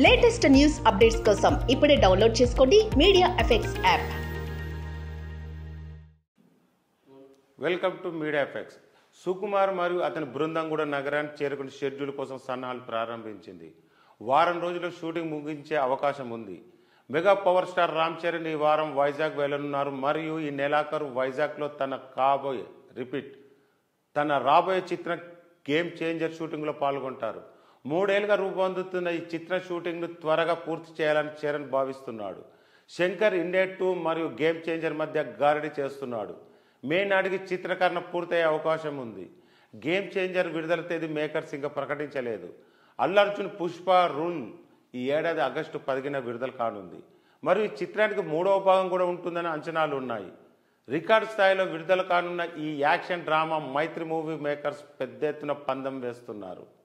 latest news updates కోసం ఇప్పుడే download చేసుకోండి media effects app welcome to media effects Sukumar మరియు అతని బృందం కూడా నగరానికి చేరుకుని షెడ్యూల్ కోసం సన్నాహాలు ప్రారంభించింది వారం రోజుల్లో షూటింగ్ ముగించే అవకాశం ఉంది mega power star Ram Charan ఈ వారం వైజాగ్ వెళ్లనున్నారు మరియు ఈ నెలాఖరు వైజాగ్లో తన కాబోయే రిపీట్ తన రాబోయే చిత్రం గేమ్ చేంజర్ షూటింగ్లో పాల్గొంటారు మూడేళ్లుగా రూపొందుతున్న ఈ చిత్ర షూటింగ్ను త్వరగా పూర్తి చేయాలని చరణ్ భావిస్తున్నాడు శంకర్ ఇండియా టూ మరియు గేమ్ చేంజర్ మధ్య గారడీ చేస్తున్నాడు మే నాటికి చిత్రీకరణ పూర్తయ్యే అవకాశం ఉంది గేమ్ చేంజర్ విడుదల తేదీ మేకర్స్ ఇంకా ప్రకటించలేదు అల్లర్జున్ పుష్ప రుణ్ ఈ ఏడాది ఆగస్టు పదిహేన విడుదల కానుంది మరియు ఈ చిత్రానికి మూడవ భాగం కూడా ఉంటుందని అంచనాలు ఉన్నాయి రికార్డ్ స్థాయిలో విడుదల కానున్న ఈ action drama Mythri movie makers పెద్ద ఎత్తున పందెం వేస్తున్నారు